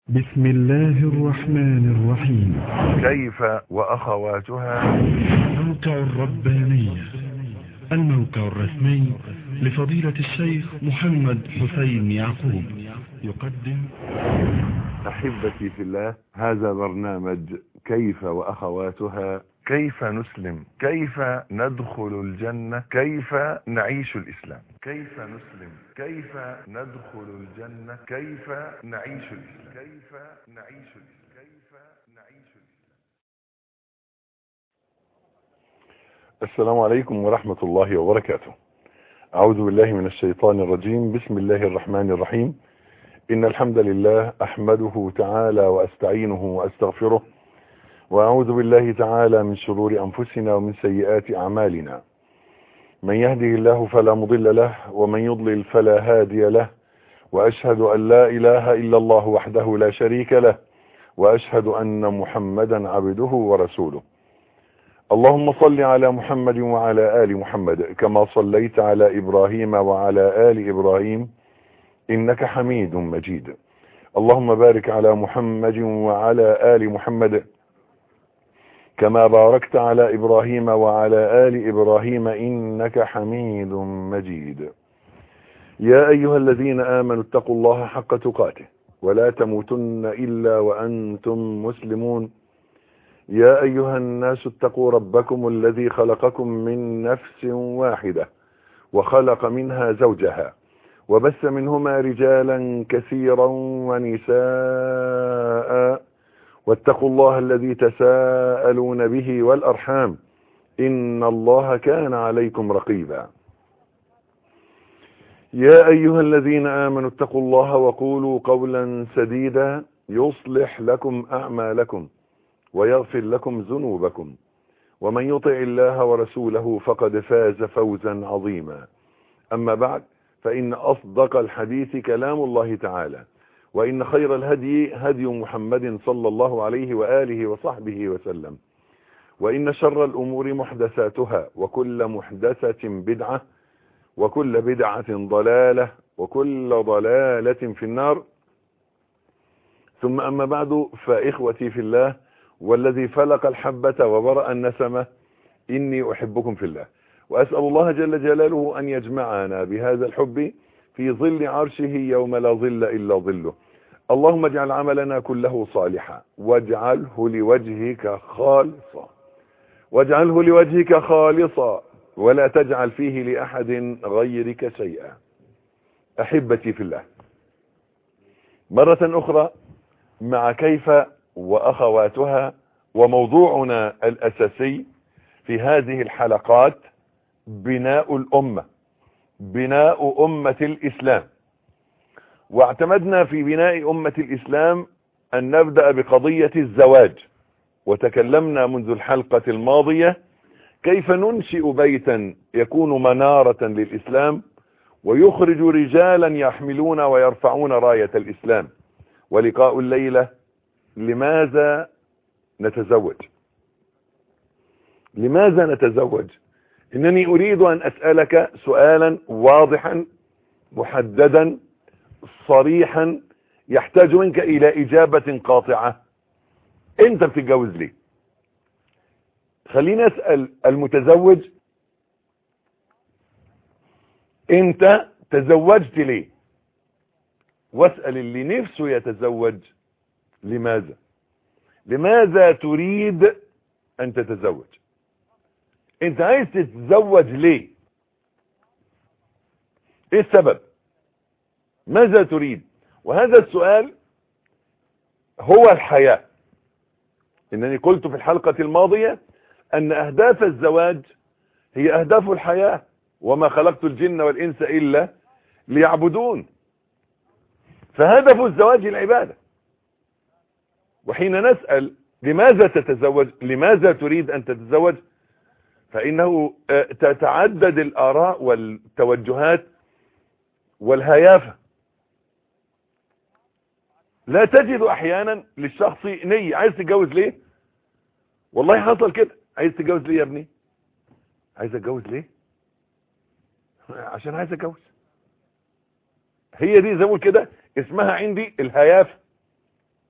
بسم الله الرحمن الرحيم كيف وأخواتها موقع الربانية الموقع الرسمي لفضيلة الشيخ محمد حسين يعقوب يقدم أحبتي في الله هذا برنامج كيف وأخواتها كيف نسلم كيف ندخل الجنة كيف نعيش الإسلام كيف نسلم كيف ندخل الجنة كيف نعيش الإسلام كيف نعيش الإسلام كيف نعيش الإسلام السلام عليكم ورحمة الله وبركاته أعوذ بالله من الشيطان الرجيم بسم الله الرحمن الرحيم إن الحمد لله أحمده تعالى وأستعينه وأستغفره وأعوذ بالله تعالى من شرور أنفسنا ومن سيئات أعمالنا من يهده الله فلا مضل له ومن يضلل فلا هادي له وأشهد أن لا إله إلا الله وحده لا شريك له وأشهد أن محمدا عبده ورسوله اللهم صل على محمد وعلى آل محمد كما صليت على إبراهيم وعلى آل إبراهيم إنك حميد مجيد اللهم بارك على محمد وعلى آل محمد كما باركت على إبراهيم وعلى آل إبراهيم إنك حميد مجيد يا أيها الذين آمنوا اتقوا الله حق تقاته ولا تموتن إلا وأنتم مسلمون يا أيها الناس اتقوا ربكم الذي خلقكم من نفس واحدة وخلق منها زوجها وبث منهما رجالا كثيرا ونساء واتقوا الله الذي تساءلون به والأرحام إن الله كان عليكم رقيبا يا أيها الذين آمنوا اتقوا الله وقولوا قولا سديدا يصلح لكم أعمالكم ويغفر لكم ذنوبكم ومن يطع الله ورسوله فقد فاز فوزا عظيما أما بعد فإن أصدق الحديث كلام الله تعالى وإن خير الهدي هدي محمد صلى الله عليه وآله وصحبه وسلم وإن شر الأمور محدثاتها وكل محدثة بدعة وكل بدعة ضلالة وكل ضلالة في النار ثم أما بعد فإخوتي في الله والذي فلق الحبة وبرأ النسمة إني أحبكم في الله وأسأل الله جل جلاله أن يجمعنا بهذا الحب في ظل عرشه يوم لا ظل إلا ظله اللهم اجعل عملنا كله صالحا واجعله لوجهك خالصا واجعله لوجهك خالصا ولا تجعل فيه لأحد غيرك شيئا أحبتي في الله مرة أخرى مع كيف وأخواتها وموضوعنا الأساسي في هذه الحلقات بناء الأمة بناء أمة الإسلام واعتمدنا في بناء أمة الإسلام أن نبدأ بقضية الزواج وتكلمنا منذ الحلقة الماضية كيف ننشئ بيتا يكون منارة للإسلام ويخرج رجالا يحملون ويرفعون راية الإسلام ولقاء الليلة لماذا نتزوج لماذا نتزوج إنني أريد أن أسألك سؤالا واضحا محددا صريحا يحتاج منك الى اجابة قاطعة انت بتتجوز ليه خليني اسأل المتزوج انت تزوجت ليه واسأل اللي نفسه يتزوج لماذا لماذا تريد ان تتزوج انت عايز تتزوج ليه ايه السبب ماذا تريد وهذا السؤال هو الحياة انني قلت في الحلقة الماضية ان اهداف الزواج هي اهداف الحياة وما خلقت الجن والانس الا ليعبدون فهدف الزواج العبادة وحين نسأل لماذا تتزوج لماذا تريد ان تتزوج فانه تتعدد الاراء والتوجهات والهيافه لا تجد احيانا للشخص نية عايز تتجوز ليه والله حصل كده عايز تتجوز ليه يا ابني عايز اتجوز ليه عشان عايز اتجوز هي دي زي ما بقول كده اسمها عندي الهيافه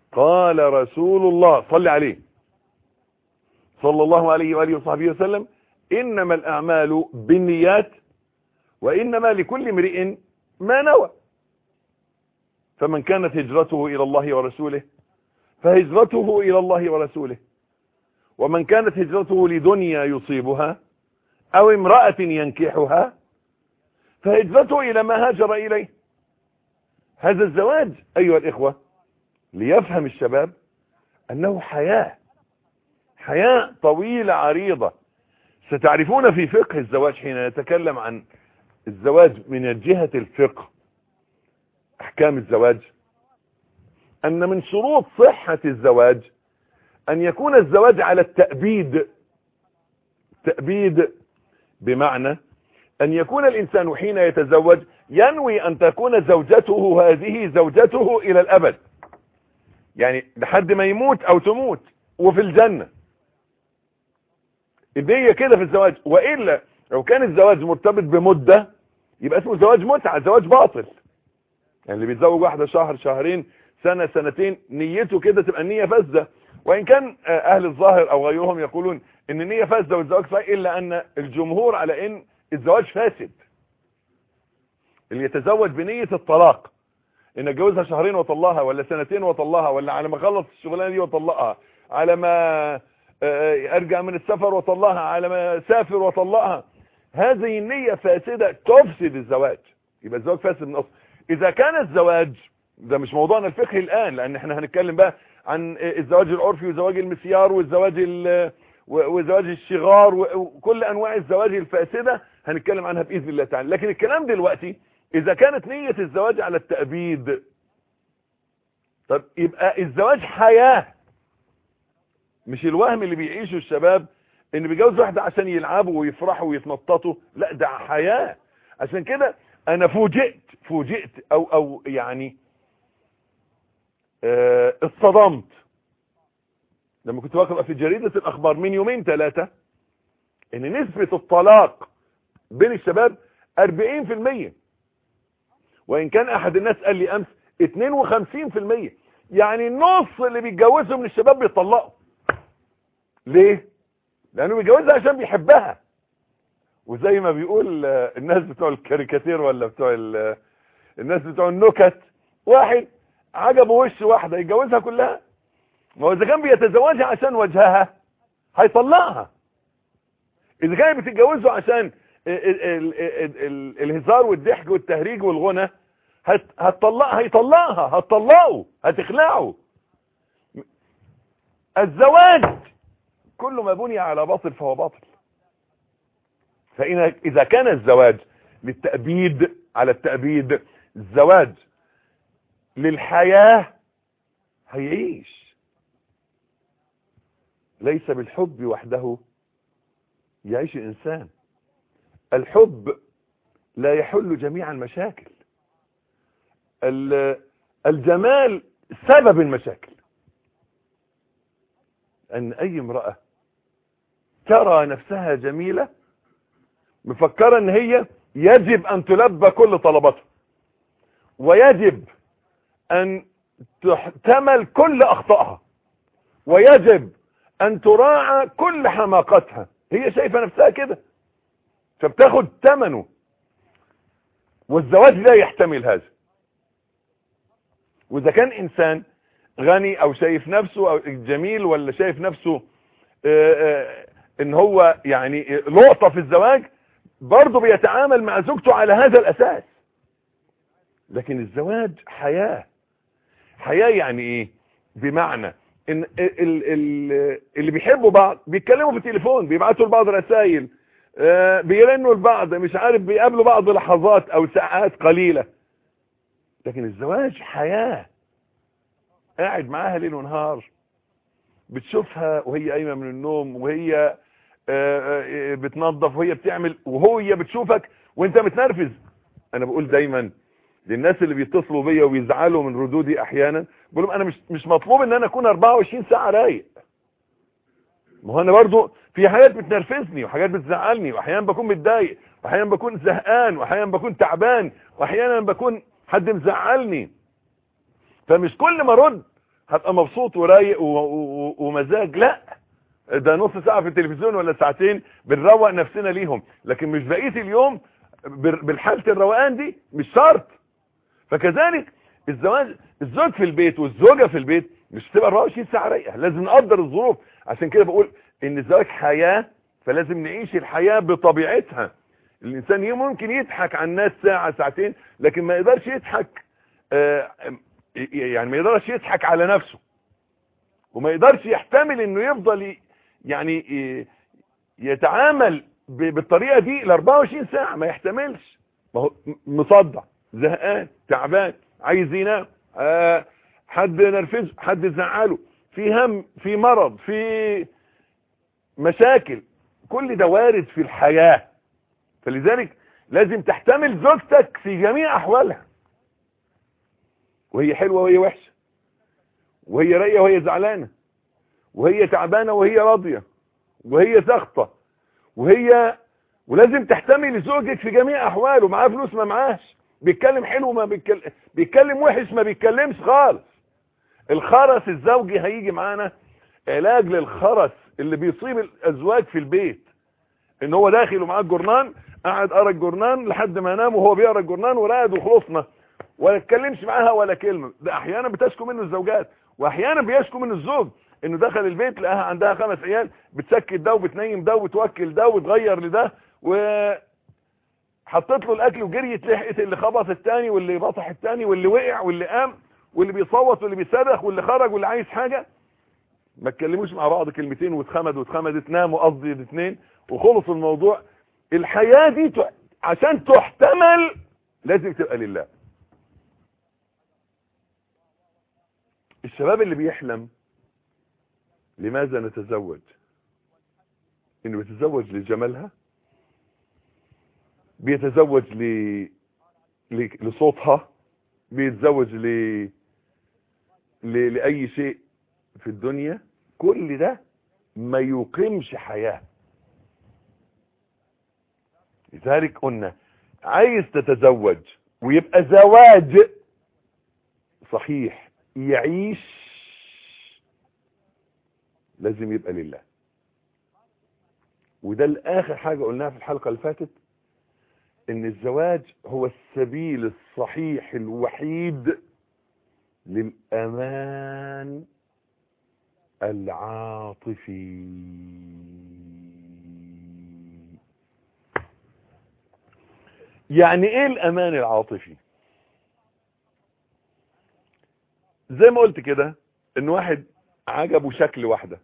قال رسول الله صل عليه صلى الله عليه وآله وصحبه وسلم إنما الأعمال بالنيات وإنما لكل امرئ ما نوى فمن كانت هجرته إلى الله ورسوله فهجرته إلى الله ورسوله ومن كانت هجرته لدنيا يصيبها أو امرأة ينكحها فهجرته إلى ما هاجر إليه هذا الزواج أيها الإخوة ليفهم الشباب أنه حياة حياة طويلة عريضة ستعرفون في فقه الزواج حين نتكلم عن الزواج من جهة الفقه احكام الزواج ان من شروط صحة الزواج ان يكون الزواج على التأبيد تأبيد بمعنى ان يكون الانسان حين يتزوج ينوي ان تكون زوجته هذه زوجته الى الابد يعني لحد ما يموت او تموت وفي الجنة النية كده في الزواج وإلا لو كان الزواج مرتبط بمدة يبقى اسمه زواج متعة زواج باطل يعني اللي بيتزوج واحدة شهر شهرين سنة سنتين نيته كده تبقى النية فاسدة وإن كان أهل الظاهر أو غيرهم يقولون إن النية فاسدة والزواج صحيح إلا أن الجمهور على إن الزواج فاسد اللي يتزوج بنية الطلاق إن اتجوزها شهرين وطلقها ولا سنتين وطلقها ولا على ما اخلص الشغلانة دي وطلقها على ما ارجع من السفر وطلقها على ما اسافر وطلقها هذه النية فاسدة تفسد الزواج يبقى الزواج فاسد من اصل اذا كان الزواج ده مش موضوعنا الفقهي الان لان احنا هنتكلم بقى عن الزواج العرفي وزواج المسيار والزواج وزواج الشغار وكل انواع الزواج الفاسدة هنتكلم عنها باذن الله تعالى لكن الكلام دلوقتي اذا كانت نية الزواج على التأبيد طب يبقى الزواج حياة مش الوهم اللي بيعيشه الشباب ان بيجوز واحدة عشان يلعبوا ويفرحوا ويتنططوا لا ده حياة عشان كده انا فوجئت فوجئت او او يعني اه اتصدمت لما كنت بقرأ في جريدة الاخبار من يومين ثلاثة ان نسبة الطلاق بين الشباب 40% وان كان احد الناس قال لي امس 52% يعني النص اللي بيتجوزوا من الشباب بيطلقوا ليه لانه بيتجوزها عشان بيحبها وزي ما بيقول الناس بتوع الكاريكاتير ولا بتوع الناس بتوع النكت واحد عجبه وش واحدة يتجوزها كلها ما هو اذا كان بيتزوجها عشان وجهها هيطلقها اذا كانت بتتجوزه عشان ال ال ال ال الهزار والضحك والتهريج والغنى هتطلقها هيطلقها هتطلقه هتخلعه الزواج كل ما بني على باطل فهو باطل فإن إذا كان الزواج للتأبيد على التأبيد الزواج للحياة هيعيش ليس بالحب وحده يعيش الإنسان الحب لا يحل جميع المشاكل الجمال سبب المشاكل أن أي امرأة ترى نفسها جميلة مفكرة ان هي يجب ان تلبى كل طلباتها ويجب ان تحتمل كل اخطائها ويجب ان تراعى كل حماقتها هي شايفة نفسها كده فبتاخد ثمنه والزواج لا يحتمل هذا واذا كان انسان غني او شايف نفسه او جميل ولا شايف نفسه اه اه ان هو يعني لقطة في الزواج برضه بيتعامل مع زوجته على هذا الاساس لكن الزواج حياة حياة يعني ايه بمعنى ان اللي بيحبوا بعض بيتكلموا في التليفون بيبعتوا لبعض رسائل اه بيرنوا لبعض مش عارف بيقابلوا بعض لحظات او ساعات قليلة لكن الزواج حياة قاعد معاها ليل ونهار بتشوفها وهي قايمه من النوم وهي بتنظف وهي بتعمل وهي بتشوفك وانت متنرفز انا بقول دايما للناس اللي بيتصلوا بيا وبيزعلوا من ردودي احيانا بقول لهم انا مش مش مطلوب ان انا اكون 24 ساعه رايق ما هو انا برضو في حاجات بتنرفزني وحاجات بتزعلني واحيانا بكون متضايق واحيانا بكون زهقان واحيانا بكون تعبان واحيانا بكون حد مزعلني فمش كل ما ارد هبقى مبسوط ورايق و- و- ومزاج لا ده نص ساعة في التلفزيون ولا ساعتين بنروق نفسنا ليهم لكن مش بقية اليوم بال- بالحالة الروقان دي مش شرط فكذلك الزواج الزوج في البيت والزوجة في البيت مش تبقى 24 ساعة رايقة لازم نقدر الظروف عشان كده بقول ان الزواج حياة فلازم نعيش الحياة بطبيعتها الانسان ي- ممكن يضحك على الناس ساعة ساعتين لكن ما يقدرش يضحك آه، يعني ما يقدرش يضحك على نفسه وما يقدرش يحتمل انه يفضل ي- يعني ي- يتعامل ب- بالطريقة دي ل 24 ساعة ما يحتملش ما هو م- مصدع زهقان تعبان عايز ينام آه، حد نرفزه حد زعله في هم في مرض في مشاكل كل ده وارد في الحياة فلذلك لازم تحتمل زوجتك في جميع احوالها وهي حلوة وهي وحشة وهي رايقة وهي زعلانة وهي تعبانة وهي راضية وهي سخطة وهي ولازم تحتمل زوجك في جميع احواله معاه فلوس ما معاش بيتكلم حلو ما بيتكلم بيتكلم وحش ما بيتكلمش خالص الخرس الزوجي هيجي معانا علاج للخرس اللي بيصيب الازواج في البيت ان هو داخل ومعاه الجرنان قاعد قرا الجرنان لحد ما نام وهو بيقرا الجرنان ورقد وخلصنا ولا اتكلمش معاها ولا كلمه ده احيانا بتشكو منه الزوجات واحيانا بيشكو منه الزوج انه دخل البيت لقاها عندها خمس عيال بتسكت ده وبتنيم ده وبتوكل ده وتغير لده و حطيت له الاكل وجريت لحقت اللي خبط التاني واللي بطح التاني واللي وقع واللي قام واللي بيصوت واللي بيصرخ واللي خرج واللي عايز حاجه ما اتكلموش مع بعض كلمتين واتخمد واتخمدت ناموا قصدي الاثنين وخلص الموضوع الحياه دي ت- عشان تحتمل لازم تبقى لله الشباب اللي بيحلم لماذا نتزوج انه بيتزوج لجمالها بيتزوج ل... ل... لصوتها بيتزوج ل... ل... لأي شيء في الدنيا كل ده ما يقيمش حياة لذلك قلنا عايز تتزوج ويبقى زواج صحيح يعيش لازم يبقى لله وده الاخر حاجة قلناها في الحلقة اللي فاتت ان الزواج هو السبيل الصحيح الوحيد للامان العاطفي يعني ايه الامان العاطفي زي ما قلت كده ان واحد عجبه شكل واحدة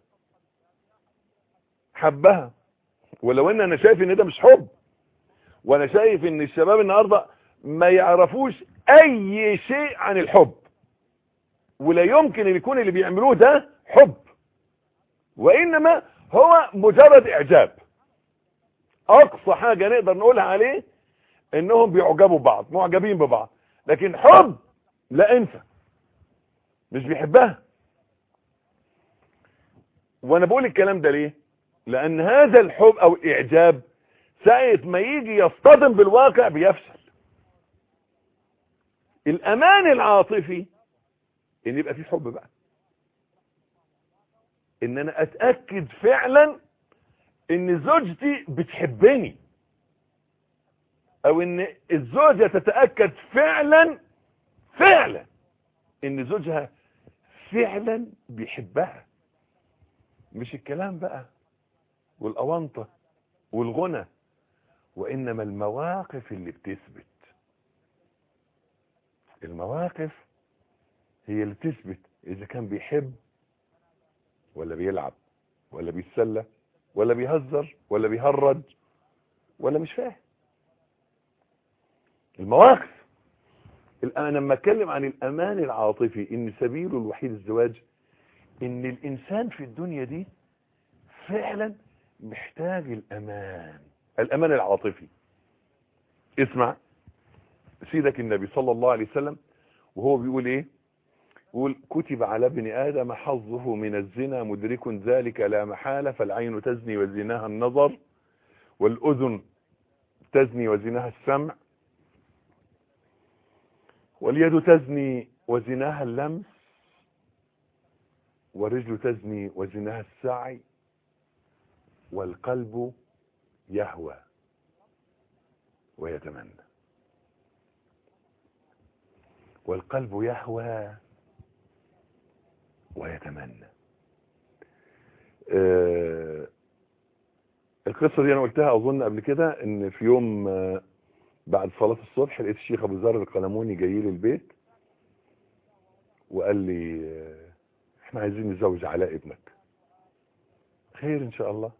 حبها ولو ان انا شايف ان ده مش حب وانا شايف ان الشباب النهاردة ما يعرفوش اي شيء عن الحب ولا يمكن ان يكون اللي بيعملوه ده حب وانما هو مجرد اعجاب اقصى حاجة نقدر نقولها عليه انهم بيعجبوا بعض معجبين ببعض لكن حب لا انسى مش بيحبها وانا بقول الكلام ده ليه لان هذا الحب او الاعجاب ساعة ما يجي يصطدم بالواقع بيفشل الامان العاطفي ان يبقى في حب بقى ان انا اتأكد فعلا ان زوجتي بتحبني او ان الزوجة تتأكد فعلا فعلا ان زوجها فعلا بيحبها مش الكلام بقى والاونطة والغنى وانما المواقف اللي بتثبت المواقف هي اللي تثبت اذا كان بيحب ولا بيلعب ولا بيتسلى ولا بيهزر ولا بيهرج ولا مش فاهم المواقف الآن لما اتكلم عن الامان العاطفي ان سبيله الوحيد الزواج ان الانسان في الدنيا دي فعلا محتاج الامان الامان العاطفي اسمع سيدك النبي صلى الله عليه وسلم وهو بيقول ايه يقول كتب على ابن ادم حظه من الزنا مدرك ذلك لا محالة فالعين تزني وزناها النظر والاذن تزني وزناها السمع واليد تزني وزناها اللمس والرجل تزني وزنها السعي والقلب يهوى ويتمنى والقلب يهوى ويتمنى آه القصة دي انا قلتها اظن قبل كده ان في يوم آه بعد صلاة الصبح لقيت الشيخ ابو ذر القلموني جاي لي البيت وقال لي آه احنا عايزين نزوج علاء ابنك خير ان شاء الله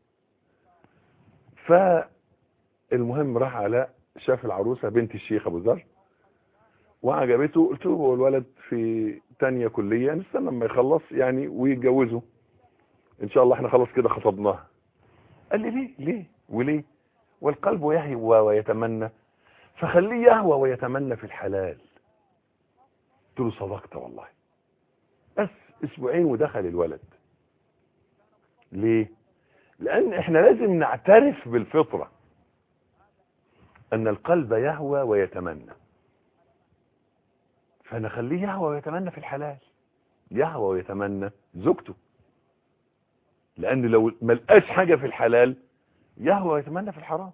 فالمهم راح علاء شاف العروسة بنت الشيخ ابو ذر وعجبته قلت له هو الولد في تانية كلية نستنى لما يخلص يعني ويتجوزوا ان شاء الله احنا خلاص كده خطبناها قال لي ليه ليه وليه والقلب يهوى ويتمنى فخليه يهوى ويتمنى في الحلال قلت له صدقت والله بس اسبوعين ودخل الولد ليه لان احنا لازم نعترف بالفطرة ان القلب يهوى ويتمنى فنخليه يهوى ويتمنى في الحلال يهوى ويتمنى زوجته لان لو ملقاش حاجة في الحلال يهوى ويتمنى في الحرام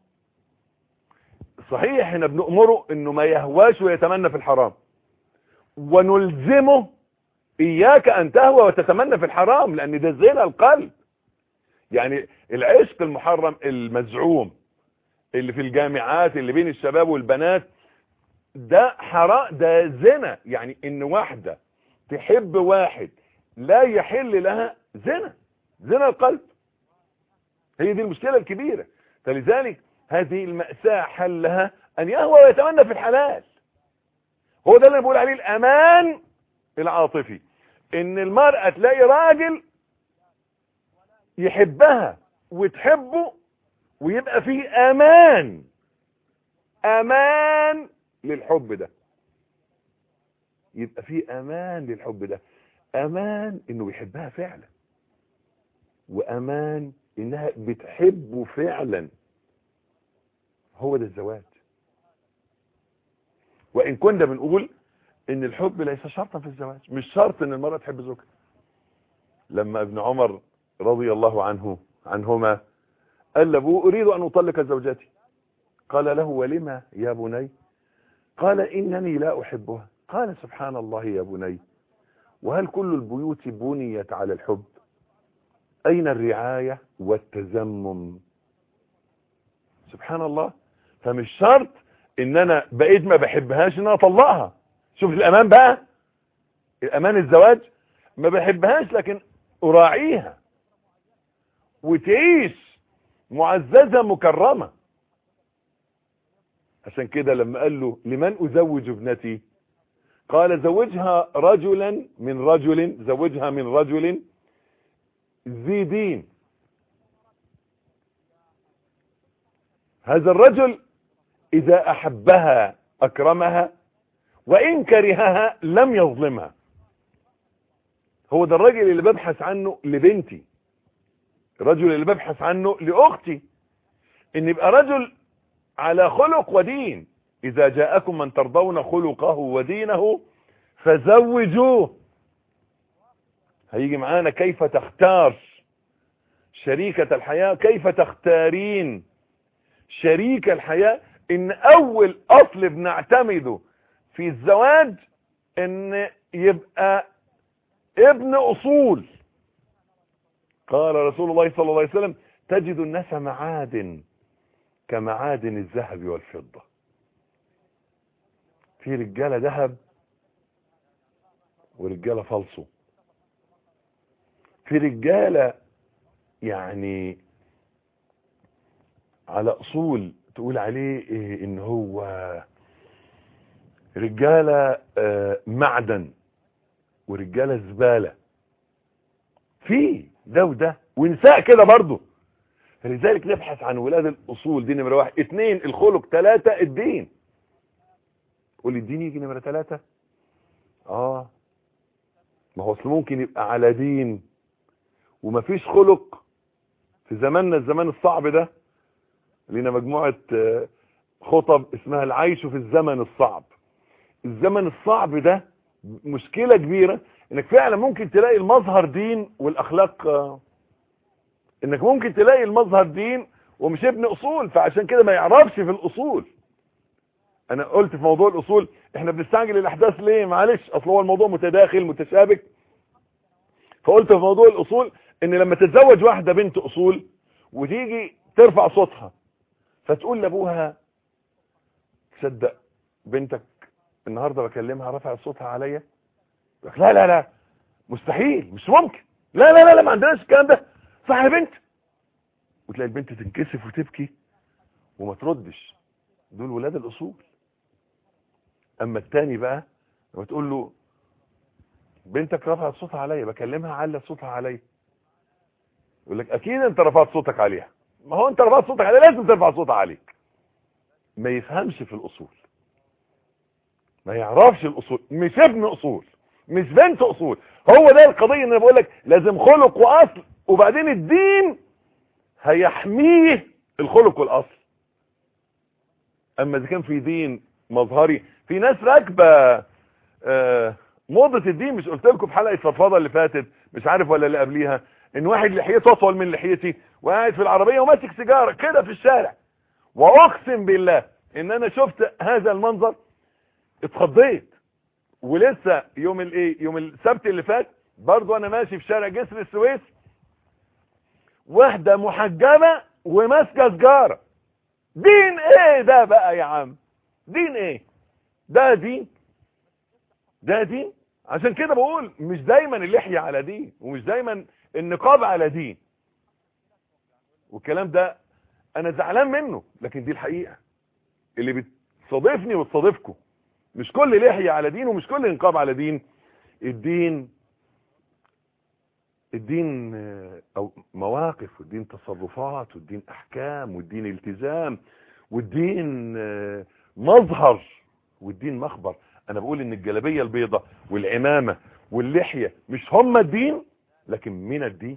صحيح احنا بنأمره انه ما يهواش ويتمنى في الحرام ونلزمه اياك ان تهوى وتتمنى في الحرام لان ده زنا القلب يعني العشق المحرم المزعوم اللي في الجامعات اللي بين الشباب والبنات ده حرام ده زنا يعني ان واحدة تحب واحد لا يحل لها زنا زنا القلب هي دي المشكلة الكبيرة فلذلك هذه المأساة حلها ان يهوى ويتمنى في الحلال هو ده اللي بقول عليه الامان العاطفي ان المرأة تلاقي راجل يحبها وتحبه ويبقى فيه امان امان للحب ده يبقى فيه امان للحب ده امان انه بيحبها فعلا وامان انها بتحبه فعلا هو ده الزواج وان كنا بنقول ان الحب ليس شرطا في الزواج مش شرط ان المرأة تحب زوجها لما ابن عمر رضي الله عنه عنهما قال لابوه اريد ان اطلق زوجتي قال له ولما يا بني قال انني لا احبها قال سبحان الله يا بني وهل كل البيوت بنيت على الحب اين الرعاية والتزمم سبحان الله فمش شرط ان انا بقيت ما بحبهاش ان انا اطلقها شوف الامان بقى الامان الزواج ما بحبهاش لكن اراعيها وتعيش معززة مكرمة عشان كده لما قال له لمن ازوج ابنتي قال زوجها رجلا من رجل زوجها من رجل ذي دين هذا الرجل اذا احبها اكرمها وان كرهها لم يظلمها هو ده الرجل اللي ببحث عنه لبنتي الرجل اللي ببحث عنه لاختي ان يبقى رجل على خلق ودين اذا جاءكم من ترضون خلقه ودينه فزوجوه هيجي معانا كيف تختار شريكة الحياة كيف تختارين شريك الحياة ان اول اصل بنعتمده في الزواج ان يبقى ابن اصول قال رسول الله صلى الله عليه وسلم تجد الناس معادن كمعادن الذهب والفضة في رجالة ذهب ورجالة فلسو في رجالة يعني على اصول تقول عليه إيه ان هو رجالة آه معدن ورجالة زبالة في ده وده ونساء كده برضه فلذلك نبحث عن ولاد الاصول دي نمرة واحد اتنين الخلق تلاتة الدين قول الدين يجي نمرة تلاتة اه ما هو اصل ممكن يبقى على دين ومفيش خلق في زماننا الزمان الصعب ده لنا مجموعة خطب اسمها العيش في الزمن الصعب الزمن الصعب ده مشكلة كبيرة انك فعلا ممكن تلاقي المظهر دين والاخلاق آه، انك ممكن تلاقي المظهر دين ومش ابن اصول فعشان كده ما يعرفش في الاصول انا قلت في موضوع الاصول احنا بنستعجل الاحداث ليه معلش اصل هو الموضوع متداخل متشابك فقلت في موضوع الاصول ان لما تتزوج واحدة بنت اصول وتيجي ترفع صوتها فتقول لابوها تصدق بنتك النهاردة بكلمها رفعت صوتها عليا يقول لك لا لا لا مستحيل مش ممكن لا لا لا, لا ما عندناش الكلام ده صح يا بنت وتلاقي البنت تنكسف وتبكي وما تردش دول ولاد الاصول اما التاني بقى لما تقول له بنتك رفعت صوتها عليا بكلمها علت صوتها عليا يقول لك اكيد انت رفعت صوتك عليها ما هو انت رفعت صوتك عليها لازم ترفع صوتها عليك ما يفهمش في الاصول ما يعرفش الاصول مش ابن اصول مش بنت اصول هو ده القضيه ان انا بقول لك لازم خلق واصل وبعدين الدين هيحميه الخلق والاصل اما اذا كان في دين مظهري في ناس راكبه آه موضه الدين مش قلت لكم في حلقه فضفاضه اللي فاتت مش عارف ولا اللي قبليها ان واحد لحيته اطول من لحيتي وقاعد في العربيه وماسك سيجاره كده في الشارع واقسم بالله ان انا شفت هذا المنظر اتخضيت ولسه يوم الايه يوم السبت اللي فات برضو انا ماشي في شارع جسر السويس واحدة محجبة وماسكة سجارة دين ايه ده بقى يا عم دين ايه ده دين ده دين عشان كده بقول مش دايما اللحية على دين ومش دايما النقاب على دين والكلام ده انا زعلان منه لكن دي الحقيقة اللي بتصادفني وتصادفكم مش كل لحية على دين ومش كل نقاب على دين الدين الدين او مواقف والدين تصرفات والدين احكام والدين التزام والدين مظهر والدين مخبر انا بقول ان الجلابية البيضة والعمامة واللحية مش هم الدين لكن من الدين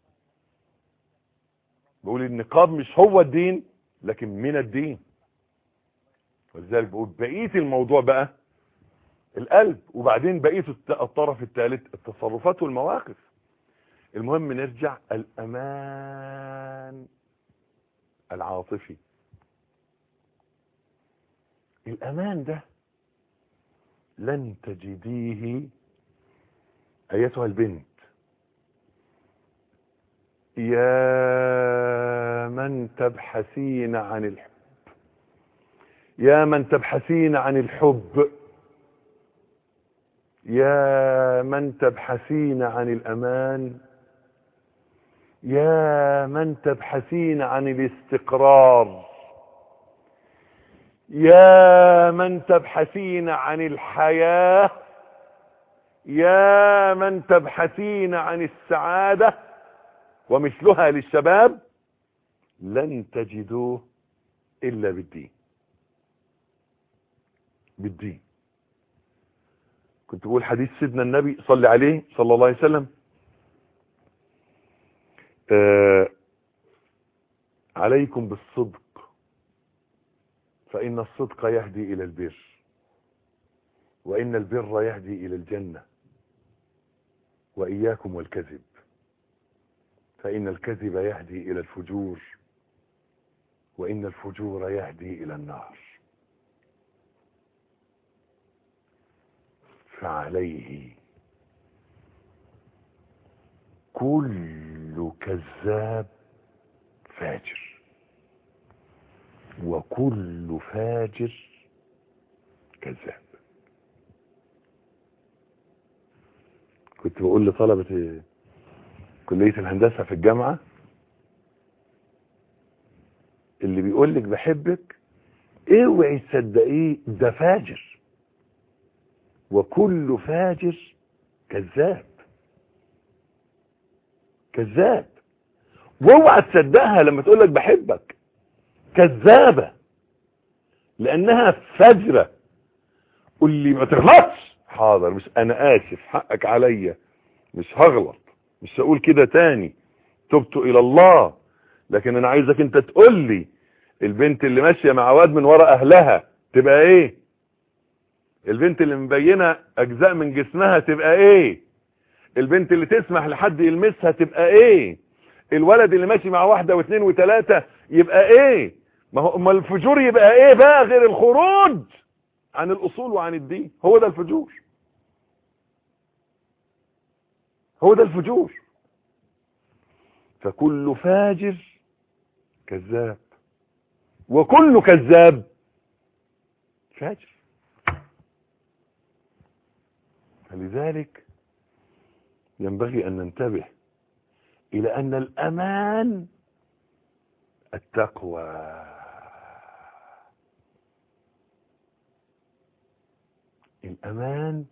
بقول النقاب مش هو الدين لكن من الدين ولذلك بقول بقية الموضوع بقى القلب وبعدين بقية الطرف الثالث التصرفات والمواقف المهم نرجع الامان العاطفي الامان ده لن تجديه ايتها البنت يا من تبحثين عن الحب يا من تبحثين عن الحب يا من تبحثين عن الامان يا من تبحثين عن الاستقرار يا من تبحثين عن الحياة يا من تبحثين عن السعادة ومثلها للشباب لن تجدوه إلا بالدين بالدين كنت بقول حديث سيدنا النبي صلى عليه صلى الله عليه وسلم آه عليكم بالصدق فإن الصدق يهدي إلى البر وإن البر يهدي إلى الجنة وإياكم والكذب فإن الكذب يهدي إلى الفجور وإن الفجور يهدي إلى النار فعليه كل كذاب فاجر وكل فاجر كذاب كنت بقول لطلبة كلية الهندسة في الجامعة اللي بيقول لك بحبك اوعي تصدقيه ده فاجر وكل فاجر كذاب كذاب واوعى تصدقها لما تقول لك بحبك كذابة لانها فجرة قول لي ما تغلطش حاضر مش انا اسف حقك عليا مش هغلط مش هقول كده تاني تبت الى الله لكن انا عايزك انت تقول لي البنت اللي ماشية مع واد من ورا اهلها تبقى ايه البنت اللي مبينة اجزاء من جسمها تبقى ايه البنت اللي تسمح لحد يلمسها تبقى ايه الولد اللي ماشي مع واحدة واثنين وثلاثة يبقى ايه ما هو ما الفجور يبقى ايه بقى غير الخروج عن الاصول وعن الدين هو ده الفجور هو ده الفجور فكل فاجر كذاب وكل كذاب فاجر فلذلك ينبغي أن ننتبه إلى أن الأمان التقوى الأمان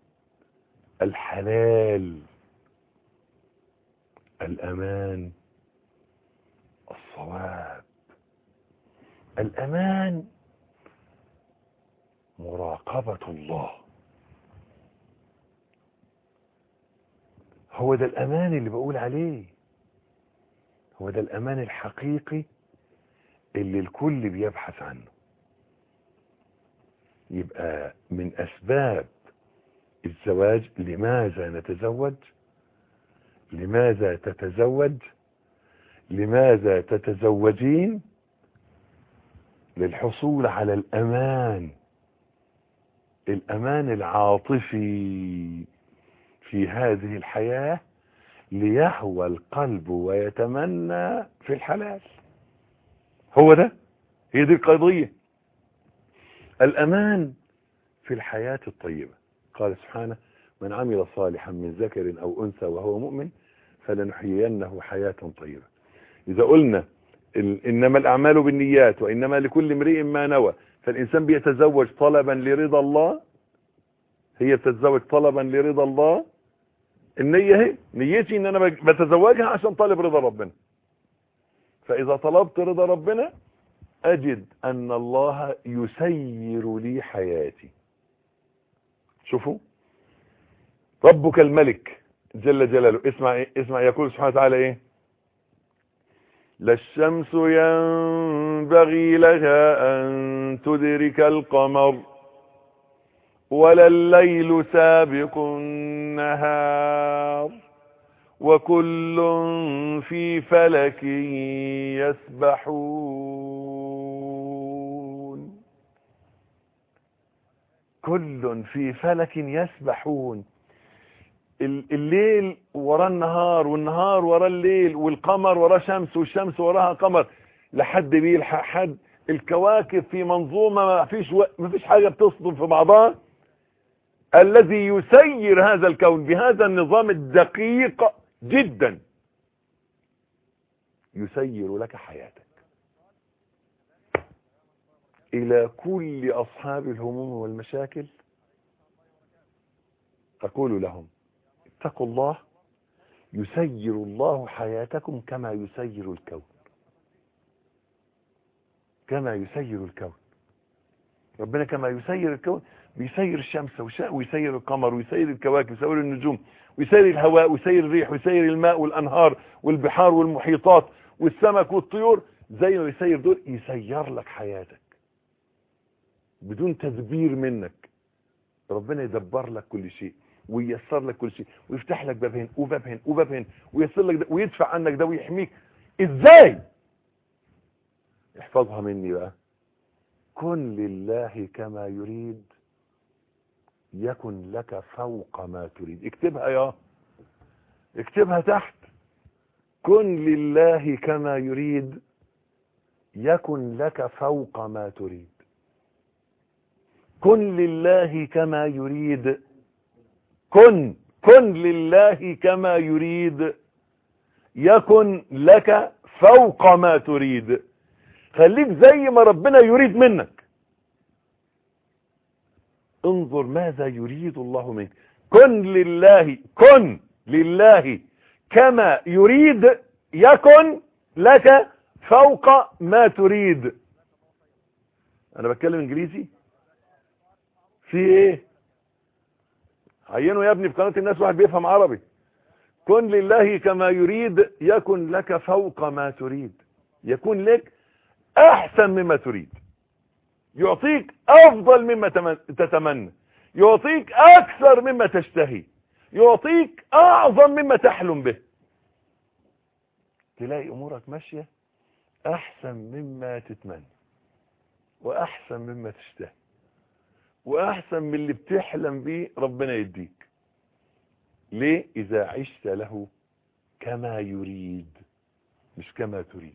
الحلال الأمان الصواب الأمان مراقبة الله هو ده الأمان اللي بقول عليه هو ده الأمان الحقيقي اللي الكل بيبحث عنه يبقى من أسباب الزواج لماذا نتزوج لماذا تتزوج لماذا تتزوجين للحصول على الأمان الأمان العاطفي في هذه الحياة ليهوى القلب ويتمنى في الحلال هو ده هي دي القضية الأمان في الحياة الطيبة قال سبحانه من عمل صالحا من ذكر أو أنثى وهو مؤمن فلنحيينه حياة طيبة إذا قلنا إنما الأعمال بالنيات وإنما لكل امرئ ما نوى فالإنسان بيتزوج طلبا لرضا الله هي بتتزوج طلبا لرضا الله النية هي نيتي ان انا بتزوجها عشان طالب رضا ربنا فاذا طلبت رضا ربنا اجد ان الله يسير لي حياتي شوفوا ربك الملك جل جلاله اسمع إيه؟ اسمع يقول سبحانه وتعالى ايه لا الشمس ينبغي لها ان تدرك القمر ولا الليل سابق النهار وكل في فلك يسبحون كل في فلك يسبحون الليل ورا النهار والنهار ورا الليل والقمر ورا شمس والشمس وراها قمر لحد بيلحق حد الكواكب في منظومة ما فيش و... ما فيش حاجة بتصدم في بعضها الذي يسير هذا الكون بهذا النظام الدقيق جدا يسير لك حياتك الى كل اصحاب الهموم والمشاكل اقول لهم اتقوا الله يسير الله حياتكم كما يسير الكون كما يسير الكون ربنا كما يسير الكون بيسير الشمس ويسير القمر ويسير الكواكب ويسير النجوم ويسير الهواء ويسير الريح ويسير الماء والانهار والبحار والمحيطات والسمك والطيور زي ما يسير دول يسير لك حياتك بدون تدبير منك ربنا يدبر لك كل شيء وييسر لك كل شيء ويفتح لك باب هنا وباب هنا وباب هنا وييسر لك ده ويدفع عنك ده ويحميك ازاي احفظها مني بقى كن لله كما يريد يكن لك فوق ما تريد اكتبها يا اكتبها تحت كن لله كما يريد يكن لك فوق ما تريد كن لله كما يريد كن كن لله كما يريد يكن لك فوق ما تريد خليك زي ما ربنا يريد منك انظر ماذا يريد الله منك كن لله كن لله كما يريد يكن لك فوق ما تريد انا بتكلم انجليزي في ايه عينوا يا ابني في قناة الناس واحد بيفهم عربي كن لله كما يريد يكن لك فوق ما تريد يكون لك احسن مما تريد يعطيك افضل مما تتمنى يعطيك اكثر مما تشتهي يعطيك اعظم مما تحلم به تلاقي امورك ماشية احسن مما تتمنى واحسن مما تشتهي واحسن من اللي بتحلم بيه ربنا يديك ليه اذا عشت له كما يريد مش كما تريد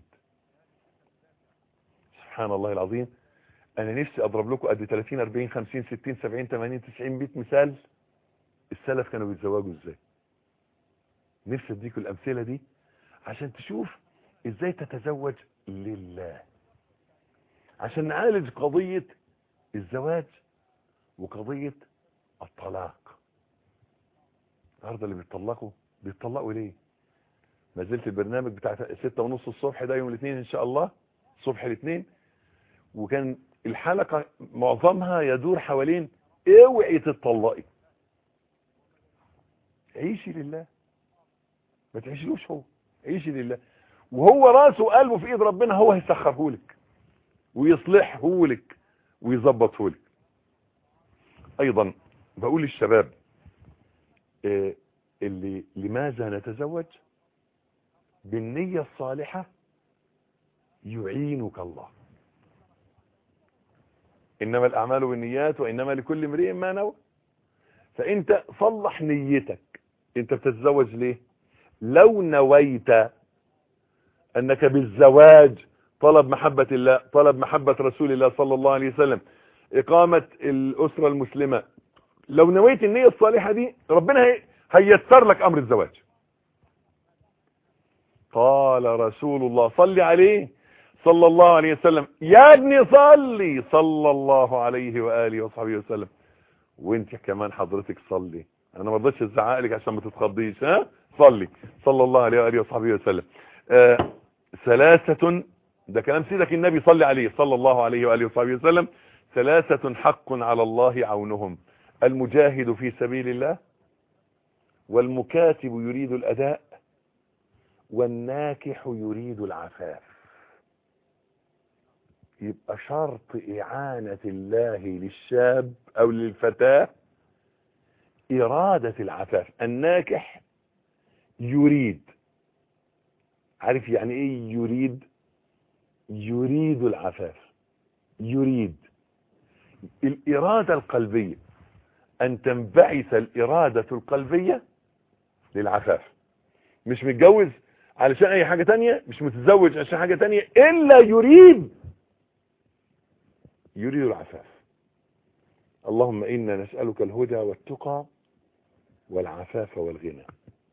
سبحان الله العظيم انا نفسي اضرب لكم قد 30 40 50 60 70 80 90 100 مثال السلف كانوا بيتزوجوا ازاي نفسي اديكم الامثله دي عشان تشوف ازاي تتزوج لله عشان نعالج قضية الزواج وقضية الطلاق النهارده اللي بيتطلقوا بيتطلقوا ليه ما زلت البرنامج بتاع ستة ونص الصبح ده يوم الاثنين ان شاء الله صبح الاثنين وكان الحلقة معظمها يدور حوالين اوعي تتطلقي عيشي لله ما تعيشلوش هو عيشي لله وهو راسه وقلبه في ايد ربنا هو هيسخره لك ويصلحه لك ويظبطه لك ايضا بقول للشباب إيه اللي لماذا نتزوج بالنية الصالحة يعينك الله انما الاعمال بالنيات وانما لكل امرئ ما نوى فانت صلح نيتك انت بتتزوج ليه لو نويت انك بالزواج طلب محبة الله طلب محبة رسول الله صلى الله عليه وسلم اقامة الاسرة المسلمة لو نويت النية الصالحة دي ربنا هيسر لك امر الزواج قال رسول الله صلي عليه صلى الله عليه وسلم يا ابني صلي صلى الله عليه وآله وصحبه وسلم وانت كمان حضرتك صلي انا ما رضيتش ازعق لك عشان ما تتخضيش ها صلي صلى الله عليه وآله وصحبه وسلم آه ثلاثة ده كلام سيدك النبي صلي عليه صلى الله عليه وآله وصحبه وسلم ثلاثة حق على الله عونهم المجاهد في سبيل الله والمكاتب يريد الأداء والناكح يريد العفاف يبقى شرط إعانة الله للشاب أو للفتاة إرادة العفاف الناكح يريد عارف يعني إيه يريد يريد العفاف يريد الإرادة القلبية أن تنبعث الإرادة القلبية للعفاف مش متجوز علشان أي حاجة تانية مش متزوج عشان حاجة تانية إلا يريد يريد العفاف اللهم إنا نسألك الهدى والتقى والعفاف والغنى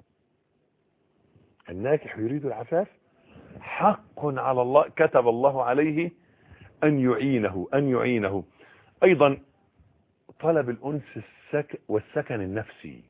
الناكح يريد العفاف حق على الله كتب الله عليه أن يعينه أن يعينه أيضا طلب الأنس السك والسكن النفسي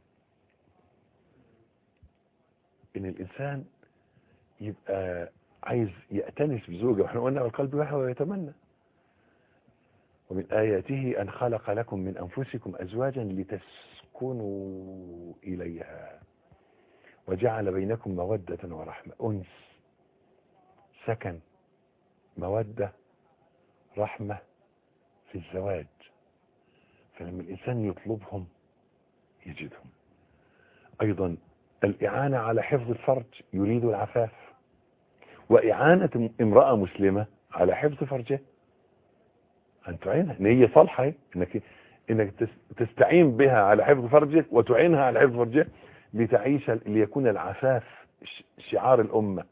إن الإنسان يبقى عايز يأتنس بزوجه واحنا قلنا والقلب يحوى ويتمنى ومن آياته أن خلق لكم من أنفسكم أزواجا لتسكنوا إليها وجعل بينكم مودة ورحمة أنس سكن مودة رحمة في الزواج فلما الإنسان يطلبهم يجدهم أيضا الإعانة على حفظ الفرج يريد العفاف وإعانة امرأة مسلمة على حفظ فرجها أن تعينها إن هي صالحة إنك, إنك تستعين بها على حفظ فرجك وتعينها على حفظ فرجها لتعيش ليكون العفاف شعار الأمة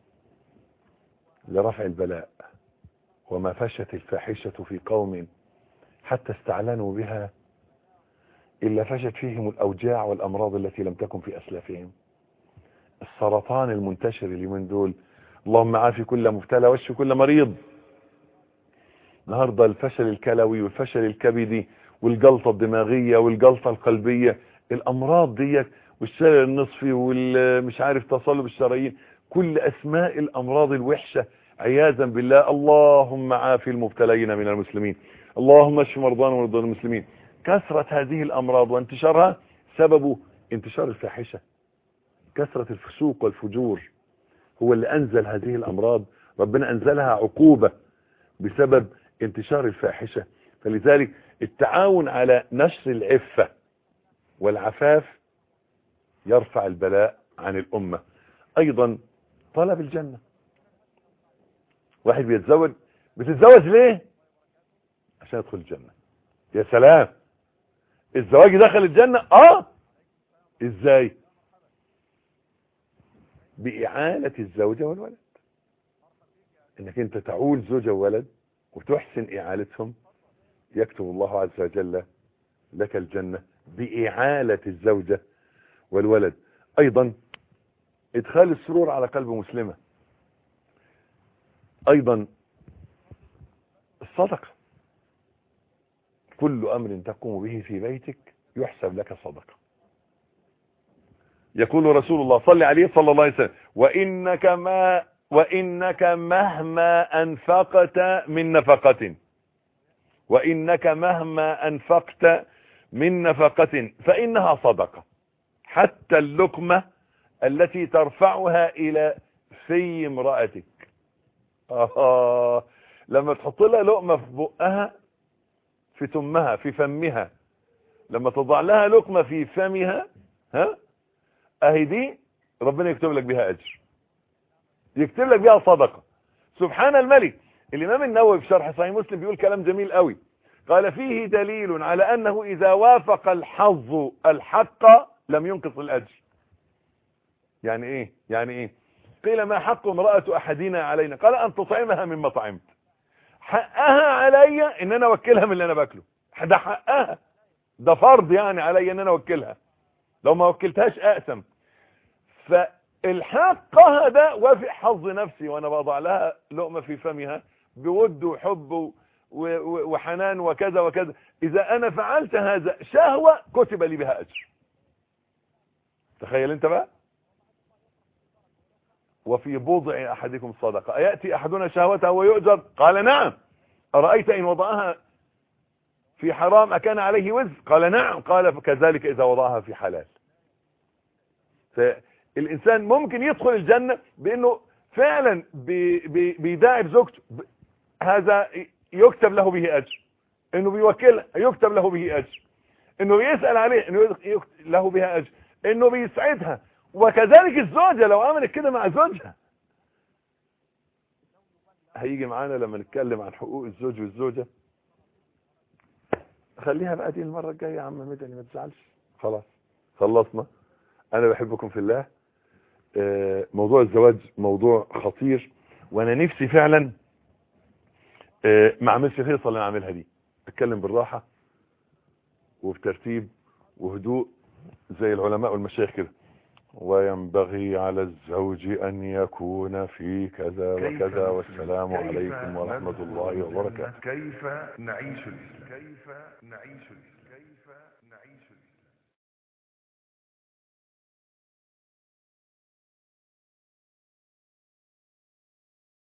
لرفع البلاء وما فشت الفاحشة في قوم حتى استعلنوا بها إلا فشت فيهم الأوجاع والأمراض التي لم تكن في أسلافهم السرطان المنتشر اليومين دول اللهم عافي كل مبتلى واشفي كل مريض النهاردة الفشل الكلوي والفشل الكبدي والجلطة الدماغية والجلطة القلبية الأمراض ديت والشلل النصفي والمش عارف تصلب الشرايين كل أسماء الأمراض الوحشة عياذا بالله اللهم عافي المبتلين من المسلمين اللهم اشف مرضانا ومرضى المسلمين كثرة هذه الأمراض وانتشارها سبب انتشار الفاحشة كثرة الفسوق والفجور هو اللي أنزل هذه الأمراض ربنا أنزلها عقوبة بسبب انتشار الفاحشة فلذلك التعاون على نشر العفة والعفاف يرفع البلاء عن الأمة أيضا طلب الجنة واحد بيتزوج بتتزوج ليه عشان يدخل الجنة يا سلام الزواج دخل الجنة اه ازاي بإعانة الزوجة والولد انك انت تعول زوجة وولد وتحسن إعالتهم يكتب الله عز وجل لك الجنة بإعالة الزوجة والولد أيضا إدخال السرور على قلب مسلمة أيضا الصدقة كل أمر تقوم به في بيتك يحسب لك صدقة يقول رسول الله صلى عليه صلى الله عليه وسلم وإنك ما وإنك مهما أنفقت من نفقة وإنك مهما أنفقت من نفقة فإنها صدقة حتى اللقمة التي ترفعها إلى في امرأتك آه لما تحط لها لقمة في بقها في تمها في فمها لما تضع لها لقمة في فمها ها اهي دي ربنا يكتب لك بها اجر يكتب لك بها صدقة سبحان الملك الامام النووي في شرح صحيح مسلم بيقول كلام جميل قوي قال فيه دليل على انه اذا وافق الحظ الحق لم ينقص الاجر يعني ايه يعني ايه قيل ما حق امرأة احدنا علينا قال ان تطعمها مما طعمت حقها علي ان انا اوكلها من اللي انا باكله ده حقها ده فرض يعني علي ان انا اوكلها لو ما وكلتهاش اقسم فالحقها ده وافق حظ نفسي وانا بضع لها لقمة في فمها بود وحب وحنان وكذا وكذا اذا انا فعلت هذا شهوة كتب لي بها اجر تخيل انت بقى وفي بضع احدكم صدقة ايأتي احدنا شهوته ويؤجر قال نعم ارأيت ان وضعها في حرام اكان عليه وزر قال نعم قال كذلك اذا وضعها في حلال فالانسان ممكن يدخل الجنة بانه فعلا بي بي بيداعب زوجته هذا يكتب له به اجر انه بيوكلها يكتب له به اجر انه يسأل عليه انه يكتب له بها اجر انه بيسعدها وكذلك الزوجة لو عملت كده مع زوجها هيجي معانا لما نتكلم عن حقوق الزوج والزوجة خليها بقى دي المرة الجاية يا عم مدني ما تزعلش خلاص خلصنا انا بحبكم في الله موضوع الزواج موضوع خطير وانا نفسي فعلا ما اعملش الهيصه اللي انا عاملها دي اتكلم بالراحه وبترتيب وهدوء زي العلماء والمشايخ كده وينبغي على الزوج ان يكون في كذا وكذا والسلام عليكم ورحمه الله وبركاته كيف نعيش الإسلام كيف نعيش الإسلام كيف نعيش